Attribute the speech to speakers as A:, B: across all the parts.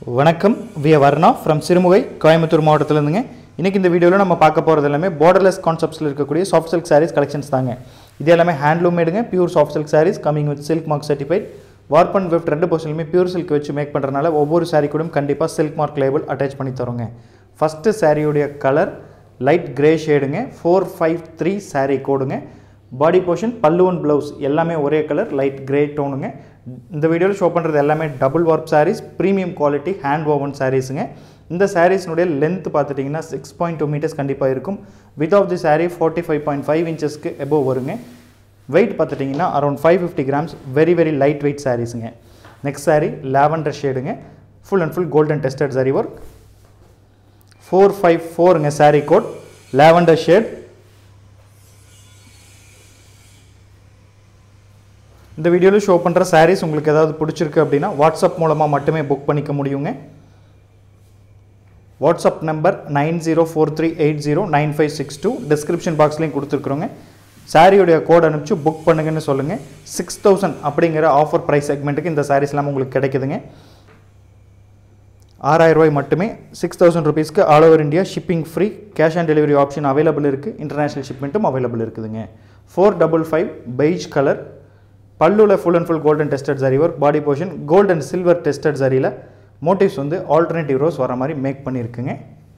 A: வணக்கம் we Varna from Sirumugai Coimbatore மாவட்டத்திலேருந்துங்க இன்றைக்கி இந்த வீடியோவில் நம்ம பார்க்க போகிறது எல்லாமே பார்டர்லெஸ் கான்செப்ட்ஸில் இருக்கக்கூடிய சாஃப்ட் சில்க் சாரீஸ் கலெக்ஷன்ஸ் தாங்க இது எல்லாமே ஹேண்ட்லூம் மேடுங்க pure soft silk sarees coming with silk mark certified warp and weft ரெண்டு போர்ஷன்லையுமே பியூர் சில்க் வச்சு மேக் பண்ணுறதுனால ஒவ்வொரு சாரீ கூடயும் கண்டிப்பாக சில்க் மார்க் லேபிள் அட்டாச் பண்ணி தரோங்க ஃபஸ்ட்டு சாரியுடைய கலர் லைட் கிரே ஷேடுங்க ஃபோர் ஃபைவ் த்ரீ சாரீ கோடுங்க பாடி போர்ஷன் பல்லுவன் ப்ளவுஸ் எல்லாமே ஒரே கலர் லைட் கிரே டோனுங்க இந்த வீடியோவில் ஷோ பண்ணுறது எல்லாமே double warp sarees premium quality hand woven சாரீஸுங்க இந்த சாரீஸ்னுடைய லென்த் பார்த்துட்டிங்கன்னா சிக்ஸ் பாயிண்ட் டூ மீட்டர்ஸ் கண்டிப்பாக இருக்கும் width of the saree forty five point five இன்ச்சஸ்க்கு எபோவ் வருங்க வெயிட் பார்த்துட்டிங்கன்னா around five fifty grams very very light weight சாரீஸுங்க நெக்ஸ்ட் சாரீ லாவெண்டர் ஷேடுங்க full and full golden tested zari work four five ஃபோருங்க saree code lavender shade இந்த வீடியோவில் ஷோ பண்ணுற சாரீஸ் உங்களுக்கு ஏதாவது பிடிச்சிருக்கு அப்படின்னா வாட்ஸ்அப் மூலமாக மட்டுமே புக் பண்ணிக்க முடியுங்க WhatsApp number nine zero four three eight zero nine five six two description பாக்ஸ்லேயும் கொடுத்துருக்குறோங்க சாரியுடைய கோட் அனுப்பிச்சு புக் பண்ணுங்கன்னு சொல்லுங்கள் சிக்ஸ் தௌசண்ட் அப்படிங்கிற ஆஃபர் ப்ரைஸ் செக்மெண்ட்டுக்கு இந்த சாரீஸ்லாம் உங்களுக்கு கிடைக்குதுங்க ஆறாயிரம் ரூபாய் மட்டுமே சிக்ஸ் தௌசண்ட் ருபீஸ்க்கு all over India shipping free cash on delivery option available இருக்குது இன்டர்நேஷனல் ஷிப்மெண்ட்டும் அவைலபிள் இருக்குதுங்க four double five beige colour பல்லுவில் full and full golden tested zari work body portion gold and silver tested சரியில் motifs வந்து alternative rose வர மாதிரி make பண்ணியிருக்குங்க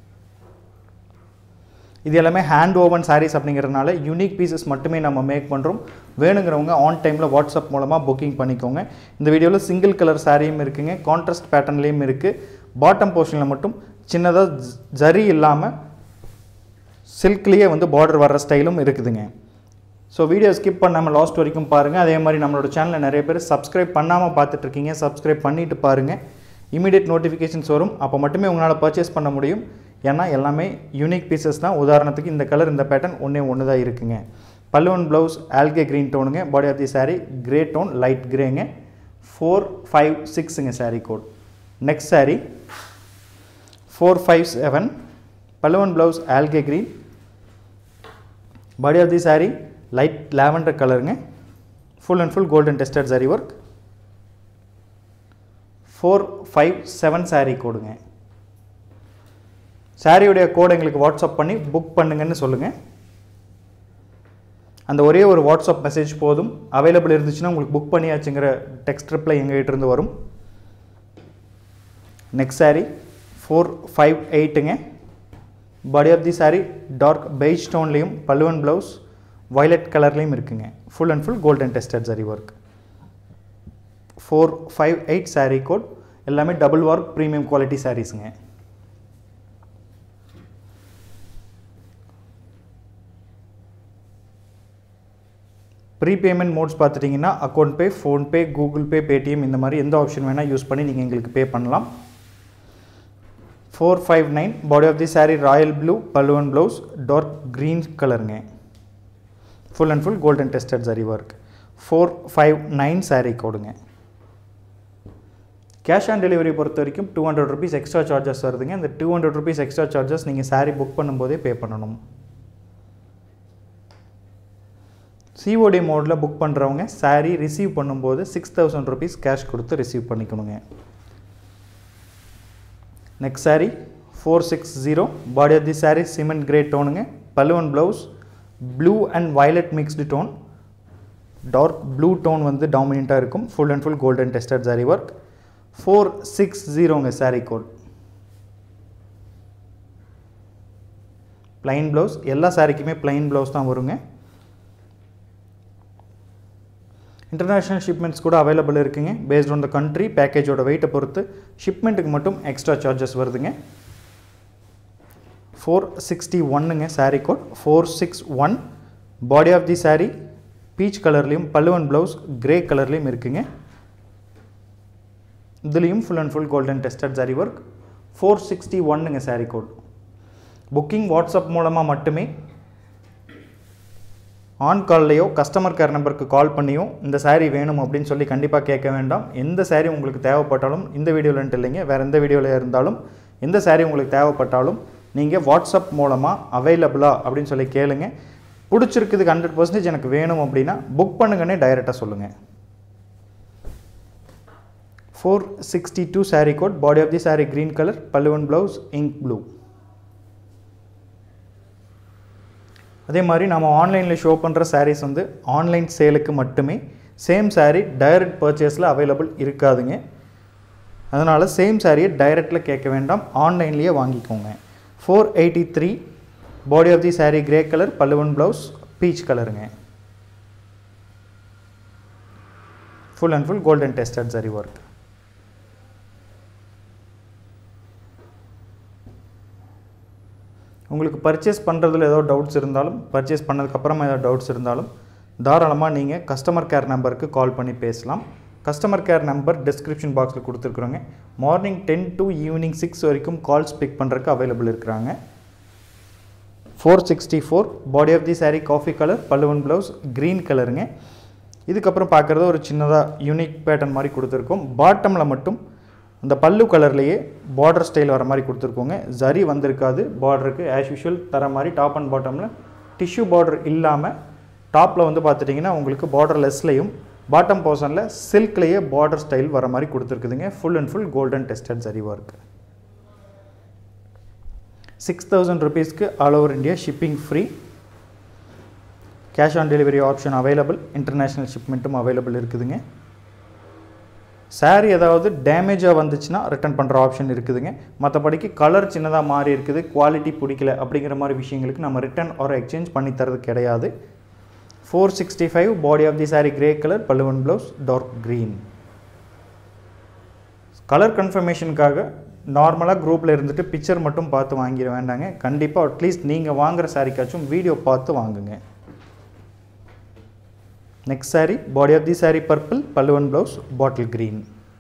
A: இது எல்லாமே ஹேண்ட் ஓவன் சாரீஸ் அப்படிங்கிறதுனால யூனிக் பீசஸ் மட்டுமே நம்ம மேக் பண்ணுறோம் வேணுங்கிறவங்க ஆன் டைமில் வாட்ஸ்அப் மூலமாக புக்கிங் பண்ணிக்கோங்க இந்த வீடியோவில் சிங்கிள் கலர் சாரியும் இருக்குங்க கான்ட்ராஸ்ட் பேட்டர்ன்லேயும் இருக்குது பாட்டம் போர்ஷனில் மட்டும் சின்னதாக ஜரி இல்லாமல் சில்க்லேயே வந்து பார்டர் வர்ற ஸ்டைலும் இருக்குதுங்க ஸோ வீடியோ ஸ்கிப் பண்ணாமல் லாஸ்ட் வரைக்கும் பாருங்கள் அதே மாதிரி நம்மளோட சேனலில் நிறைய பேர் சப்ஸ்கிரைப் பண்ணாமல் பார்த்துட்ருக்கீங்க சப்ஸ்கிரைப் பண்ணிவிட்டு பாருங்கள் இமீடியட் நோட்டிஃபிகேஷன்ஸ் வரும் அப்போ மட்டுமே உங்களால் பர்ச்சேஸ் பண்ண முடியும் ஏன்னா எல்லாமே யூனிக் பீசஸ் தான் உதாரணத்துக்கு இந்த கலர் இந்த பேட்டர்ன் ஒன்றே ஒன்று தான் இருக்குங்க பல்லுவன் ப்ளவுஸ் ஆல்கே க்ரீன் டோனுங்க body of the sari grey tone light கிரேங்க ஃபோர் ஃபைவ் சிக்ஸுங்க saree code next saree four five seven பல்லுவன் blouse algae green body of the saree light lavender கலருங்க full and full golden tested zari work four five seven saree கோடுங்க சாரியுடைய code எங்களுக்கு WhatsApp பண்ணி book பண்ணுங்கன்னு சொல்லுங்கள் அந்த ஒரே ஒரு வாட்ஸ்அப் மெசேஜ் போதும் அவைலபிள் இருந்துச்சுன்னா உங்களுக்கு புக் பண்ணியாச்சுங்கிற டெக்ஸ்ட் ரிப்ளை எங்ககிட்ட இருந்து வரும் நெக்ஸ்ட் சாரீ ஃபோர் ஃபைவ் எயிட்டுங்க body of the saree dark beige ஸ்டோன்லேயும் பல்லுவன் ப்ளவுஸ் வயலட் கலர்லேயும் இருக்குங்க full and full golden tested zari work four five eight saree code எல்லாமே டபுள் ஒர்க் ப்ரீமியம் குவாலிட்டி சாரீஸுங்க ப்ரீபேமெண்ட் மோட்ஸ் பார்த்துட்டிங்கன்னா account pay PhonePe Google Pay Paytm இந்த மாதிரி எந்த ஆப்ஷன் வேணால் யூஸ் பண்ணி நீங்கள் எங்களுக்கு பே பண்ணலாம் four five nine body of the saree royal blue பல்லுவன் ப்ளவுஸ் டார்க் க்ரீன் கலருங்க full and full golden tested zari work four five nine saree கோடுங்க கேஷ் ஆன் டெலிவரி பொறுத்த வரைக்கும் two hundred rupees extra charges வருதுங்க இந்த two hundred rupees extra charges நீங்கள் saree book பண்ணும்போதே பே பண்ணணும் சிஓடி மோடில் புக் பண்ணுறவங்க சாரீ ரிசீவ் பண்ணும்போது சிக்ஸ் தௌசண்ட் ருபீஸ் கேஷ் கொடுத்து ரிசீவ் பண்ணிக்கணுங்க next saree four six zero body of the saree cement grey டோனுங்க பல்லுவன் blouse blue and violet mixed tone dark blue tone வந்து டாமினண்ட்டாக இருக்கும் full and full golden tested zari work four six ஜீரோங்க saree code plain blouse எல்லா சாரிக்குமே பிளைன் ப்ளவுஸ் தான் வருங்க இன்டர்நேஷ்னல் ஷிப்மெண்ட்ஸ் கூட அவைலபிள் இருக்குங்க பேஸ்ட் ஆன் த கண்ட்ரி பேக்கேஜோட வெயிட்டை பொறுத்து ஷிப்மெண்ட்டுக்கு மட்டும் எக்ஸ்ட்ரா சார்ஜஸ் வருதுங்க ஃபோர் சிக்ஸ்டி ஒன்னுங்க saree code four six one body of the saree peach கலர்லேயும் பல்லுவன் ப்ளவுஸ் கிரே கலர்லேயும் இருக்குங்க இதுலேயும் full and full golden tested zari work four sixty ஒன்னுங்க சாரீ கோட் புக்கிங் வாட்ஸ்அப் மூலமாக மட்டுமே ஆன் கால்லையோ கஸ்டமர் கேர் நம்பருக்கு கால் பண்ணியோ இந்த சாரீ வேணும் அப்படின்னு சொல்லி கண்டிப்பாக கேட்க வேண்டாம் எந்த சாரீ உங்களுக்கு தேவைப்பட்டாலும் இந்த வீடியோலன்ட்டு இல்லைங்க வேறு எந்த வீடியோவில் இருந்தாலும் எந்த சாரீ உங்களுக்கு தேவைப்பட்டாலும் நீங்கள் வாட்ஸ்அப் மூலமாக அவைலபிளா அப்படின்னு சொல்லி கேளுங்க பிடிச்சிருக்குதுக்கு ஹண்ட்ரட் பர்சன்டேஜ் எனக்கு வேணும் அப்படின்னா புக் பண்ணுங்கன்னே டைரெக்டாக சொல்லுங்கள் four sixty two saree code body of the saree green colour பல்லுவன் ப்ளவுஸ் இங்க் ப்ளூ அதே மாதிரி நம்ம ஆன்லைனில் ஷோ பண்ணுற sarees வந்து ஆன்லைன் சேலுக்கு மட்டுமே சேம் saree டைரக்ட் பர்ச்சேஸில் அவைலபிள் இருக்காதுங்க அதனால் சேம் சாரியை டைரெக்டில் கேட்க வேண்டாம் ஆன்லைன்லேயே வாங்கிக்கோங்க four eighty three body of the saree grey colour பல்லுவன் ப்ளவுஸ் பீச் கலருங்க full and full golden tested zari work உங்களுக்கு பர்ச்சேஸ் பண்ணுறதுல ஏதோ டவுட்ஸ் இருந்தாலும் பர்ச்சேஸ் பண்ணதுக்கப்புறமா ஏதோ டவுட்ஸ் இருந்தாலும் தாராளமாக நீங்கள் கஸ்டமர் கேர் நம்பருக்கு கால் பண்ணி பேசலாம் கஸ்டமர் கேர் நம்பர் டிஸ்கிரிப்ஷன் பாக்ஸில் கொடுத்துருக்குறோங்க morning ten to evening six வரைக்கும் கால்ஸ் பிக் பண்ணுறதுக்கு அவைலபிள் இருக்கிறாங்க four sixty four body of the saree coffee colour பல்லுவன் ப்ளவுஸ் க்ரீன் கலருங்க இதுக்கப்புறம் பார்க்குறது ஒரு சின்னதாக யூனிக் பேட்டர்ன் மாதிரி கொடுத்துருக்கோம் பாட்டமில் மட்டும் அந்த பல்லு கலர்லேயே பார்டர் ஸ்டைல் வர மாதிரி கொடுத்துருக்கோங்க ஜரி வந்திருக்காது பார்டருக்கு ஆஸ் யூஷுவல் தர மாதிரி டாப் அண்ட் பாட்டமில் டிஷ்யூ பார்டர் இல்லாமல் டாப்பில் வந்து பார்த்துட்டிங்கன்னா உங்களுக்கு பார்டர் லெஸ்லையும் பாட்டம் போர்ஷனில் சில்க்லேயே பார்டர் ஸ்டைல் வர மாதிரி கொடுத்துருக்குதுங்க full and full golden tested zari work six thousand ருபீஸ்க்கு all over India shipping free cash on delivery option available international ஷிப்மெண்ட்டும் அவைலபிள் இருக்குதுங்க சாரீ ஏதாவது டேமேஜாக வந்துச்சுன்னா ரிட்டர்ன் பண்ணுற ஆப்ஷன் இருக்குதுங்க மற்றபடிக்கு கலர் சின்னதாக மாறி இருக்குது குவாலிட்டி பிடிக்கல அப்படிங்கிற மாதிரி விஷயங்களுக்கு நம்ம ரிட்டர்ன் ஆர் எக்ஸ்சேஞ்ச் பண்ணி தரது கிடையாது four sixty five body of the sari grey colour பல்லுவன் ப்ளவுஸ் டார்க் க்ரீன் கலர் கன்ஃபர்மேஷனுக்காக நார்மலாக குரூப்பில் இருந்துட்டு பிக்சர் மட்டும் பார்த்து வாங்கிட வேண்டாங்க கண்டிப்பாக அட்லீஸ்ட் நீங்கள் வாங்குகிற சாரிக்காச்சும் வீடியோ பார்த்து வாங்குங்க next saree body of the saree purple பல்லுவன் ப்ளவுஸ் பாட்டில் green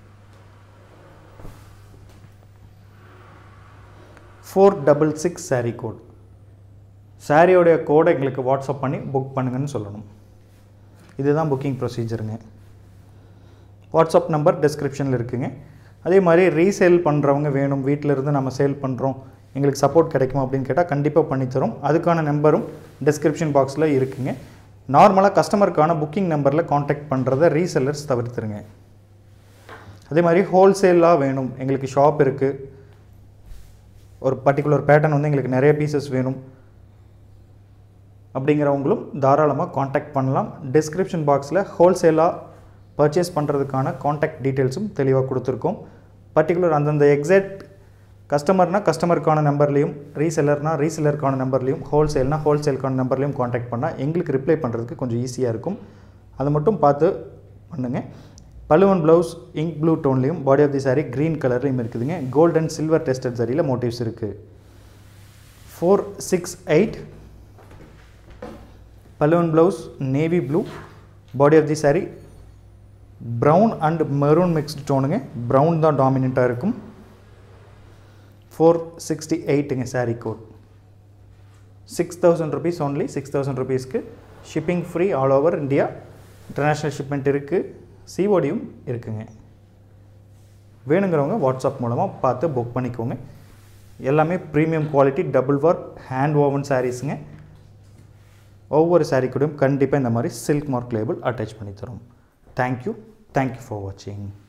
A: four double six saree code சாரியோடைய கோடை எங்களுக்கு வாட்ஸ்அப் பண்ணி புக் பண்ணுங்கன்னு சொல்லணும் இதுதான் புக்கிங் ப்ரொசீஜருங்க வாட்ஸ்அப் நம்பர் டிஸ்கிரிப்ஷனில் இருக்குங்க அதே மாதிரி ரீசேல் பண்ணுறவங்க வேணும் வீட்டில் இருந்து நம்ம சேல் பண்ணுறோம் எங்களுக்கு சப்போர்ட் கிடைக்குமா அப்படின்னு கேட்டால் கண்டிப்பாக பண்ணித்தரோம் அதுக்கான நம்பரும் டிஸ்கிரிப்ஷன் பாக்ஸில் இருக்குங்க நார்மலாக கஸ்டமருக்கான புக்கிங் நம்பரில் காண்டாக்ட் பண்ணுறத ரீசெல்லர்ஸ் தவிர்த்துருங்க அதே மாதிரி ஹோல்சேலாக வேணும் எங்களுக்கு ஷாப் இருக்குது ஒரு பர்டிகுலர் பேட்டர்ன் வந்து எங்களுக்கு நிறைய பீசஸ் வேணும் அப்படிங்கிறவங்களும் தாராளமாக காண்டாக்ட் பண்ணலாம் டிஸ்கிரிப்ஷன் பாக்ஸில் ஹோல்சேலாக பர்ச்சேஸ் பண்ணுறதுக்கான காண்டாக்ட் டீட்டெயில்ஸும் தெளிவாக கொடுத்துருக்கோம் பர்டிகுலர் அந்தந்த எக்ஸாக்ட் கஸ்டமர்னா கஸ்டமருக்கான நம்பர்லேயும் ரீசெல்லர்னா ரீசெல்லருக்கான நம்பர்லேயும் ஹோல்சேல்னா ஹோல்சேலுக்கான நம்பர்லேயும் காண்டாக்ட் பண்ணால் எங்களுக்கு ரிப்ளை பண்ணுறதுக்கு கொஞ்சம் ஈஸியாக இருக்கும் அதை மட்டும் பார்த்து பண்ணுங்கள் பல்லுவன் ப்ளவுஸ் இங்க் ப்ளூ டோன்லேயும் body of the saree green கலர்லேயும் இருக்குதுங்க கோல்ட் அண்ட் சில்வர் டெஸ்டட் சரியில் மோட்டிவ்ஸ் இருக்குது ஃபோர் சிக்ஸ் எயிட் பல்லுவன் blouse navy blue body of the saree brown and maroon mixed டோனுங்க ப்ரௌன் தான் டாமினண்ட்டாக இருக்கும் ஃபோர் சிக்ஸ்டி எயிட்டுங்க saree code six thousand rupees only six thousand ருபீஸ்க்கு shipping free all over India international shipment இருக்குது சிஓடியும் இருக்குங்க வேணுங்கிறவங்க வாட்ஸ்அப் மூலமாக பார்த்து புக் பண்ணிக்கோங்க எல்லாமே premium quality double work hand woven சாரீஸுங்க ஒவ்வொரு சாரீ கூடயும் கண்டிப்பாக இந்த மாதிரி சில்க் மார்க் லேபிள் அட்டாச் பண்ணி தரோம் தேங்க்யூ தேங்க்யூ ஃபார் வாட்சிங்